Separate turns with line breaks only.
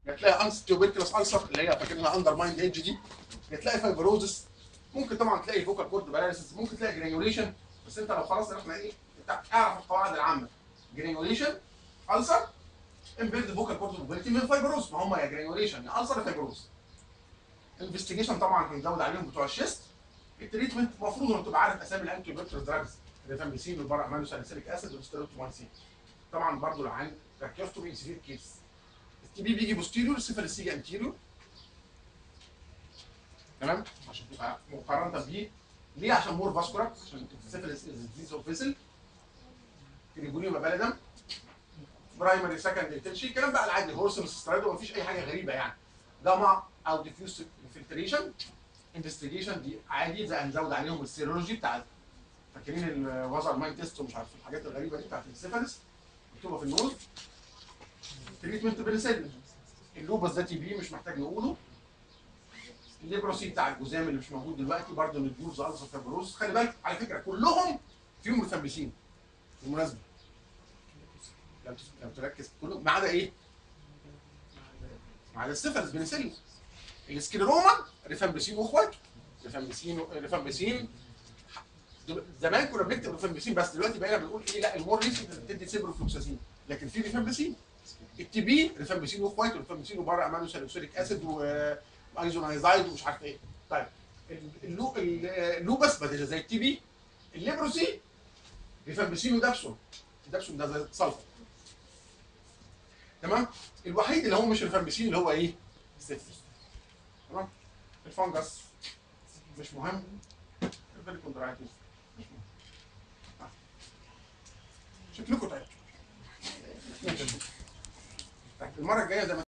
يا تلاقي انس تيوبركلس السر اللي هي فاكرينها اندر مايند ايدج دي يا تلاقي فايبروزس ممكن طبعا تلاقي فوكال كورد باراليسيس ممكن تلاقي جرانيوليشن بس انت لو خلاص احنا ايه انت اعرف القواعد العامه جرانيوليشن السر امبيرد فوكال كورد موبيلتي من فايبروز ما هم يا جرانيوليشن يا السر يا فايبروز انفستيجيشن طبعا هنزود عليهم بتوع الشيست التريتمنت المفروض انك تبقى عارف اسامي الانتي بيوتر دراجز الريفامبيسين والبرا امانو ساليسيليك اسيد والستيروتومايسين طبعا برضو لو عندك تراكيوستومي سيفير كيس التي بي بيجي بوستيريور السيفاليس يجي انتيريور تمام عشان تبقى مقارنه بيه ليه عشان مور فاسكولار عشان السيفاليس ديزيز اوف فيسل تريبونيوم باليدم برايمري سكندري تنشي الكلام بقى العادي هورسنس سترايد ومفيش اي حاجه غريبه يعني جاما او ديفيوز انفلتريشن انفستيجيشن دي عادي زي هنزود عليهم السيرولوجي بتاع فاكرين الوزر ماين تيست ومش عارف الحاجات الغريبه دي بتاعت السيفاليس مكتوبه في النوز تريتمنت بنسلين اللوبس ده تي بي مش محتاج نقوله الليبروسي بتاع الجزام اللي مش موجود دلوقتي برضه ندوز الفا فابروس خلي بالك على فكره كلهم فيهم ريفامبيسين بالمناسبه لو لو تركز كلهم ما عدا ايه؟ ما عدا السيفاليس بنسلين السكليروما ريفامبيسين واخواته ريفامبيسين ريفامبيسين زمان كنا بنكتب ريفامبيسين بس دلوقتي بقينا بنقول ايه لا المور ريسنت بتدي سيبروفلوكساسين لكن في ريفامبيسين التي بي ريفامبيسين واخواته ريفامبيسين وبره امانو ساليسيليك اسيد وايزونايزايد ومش عارف ايه طيب اللو اللوبس بدل زي التي بي الليبروسي ريفامبيسين ودابسون الدابسون ده زي صلفه تمام الوحيد اللي هو مش ريفامبيسين اللي هو ايه؟ السيفلس تمام الفنجس مش مهم الفيليكوندرايتس مش مهم شكلكم تعبتوا المره الجايه زي ما